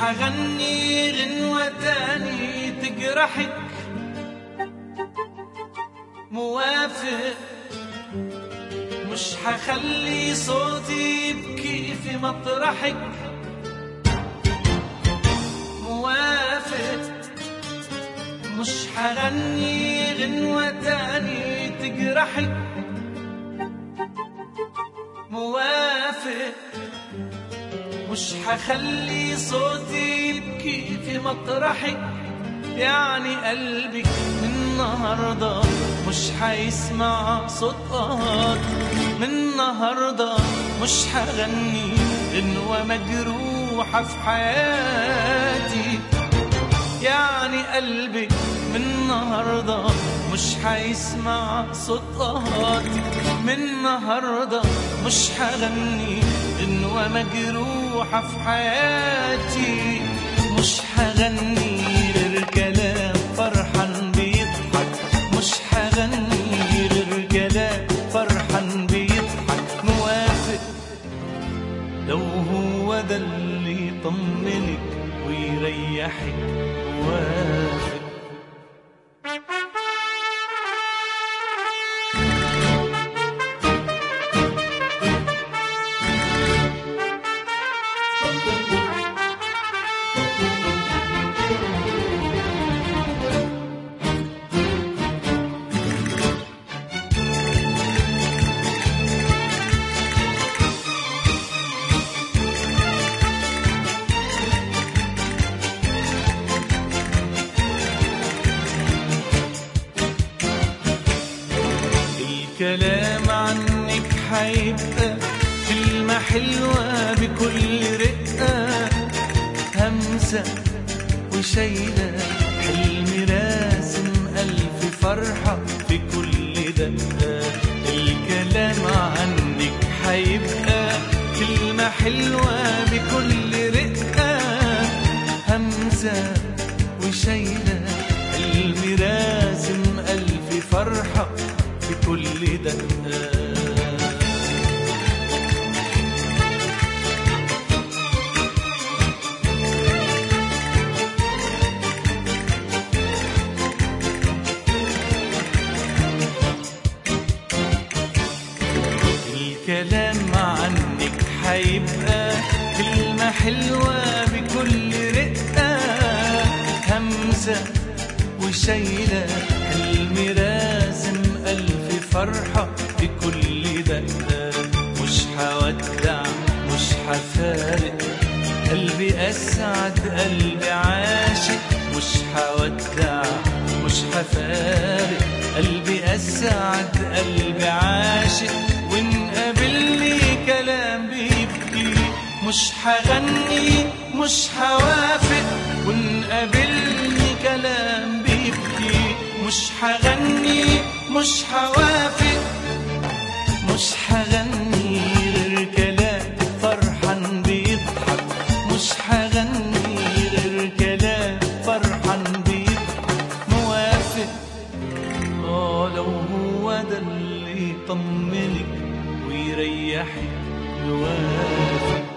حغني غنوة تاني تجرحك موافق مش حخلي صوتي يبكي في مطرحك موافق مش حغني غنوة تاني تجرحك موافق مش حخلي صوتي يبكي في مطرحك يعني قلبك من النهاردة مش حيسمع صوت قهر من النهاردة مش حغني غنوة مجروحة في حياتي يعني قلبك من النهاردة مش حيسمع صوت قهاتي من النهاردة مش حغني غنوة مجروحة في حياتي مش حغني غير كلام فرحان بيضحك مش حغني غير كلام فرحان بيضحك موافق لو هو ده اللي يطمنك ويريحك موافق الكلام عنك حيبقى كلمة حلوة بكل رقة همسة وشايلة حلم راسم ألف فرحة في كل دقة الكلام عنك حيبقى كلمة حلوة بكل رقة همسة وشايلة حلم راسم ألف فرحة في كل دقة الكلام عنك حيبقى كلمة حلوة بكل رقة همسة وشايلة حلم راسم ألف فرحة بكل دقة مش حودع مش حفارق قلبي أسعد قلبي عاشق مش حودع مش حفارق قلبي أسعد قلبي عاشق وإن قابلني كلام بيبكي مش حغني مش حوافق وإن قابلني كلام بيبكي مش حغني مش حوافق مش حغني غير كلام فرحان بيضحك مش حغني غير كلام فرحان بيضحك موافق اه لو هو ده اللي يطمنك ويريحك موافق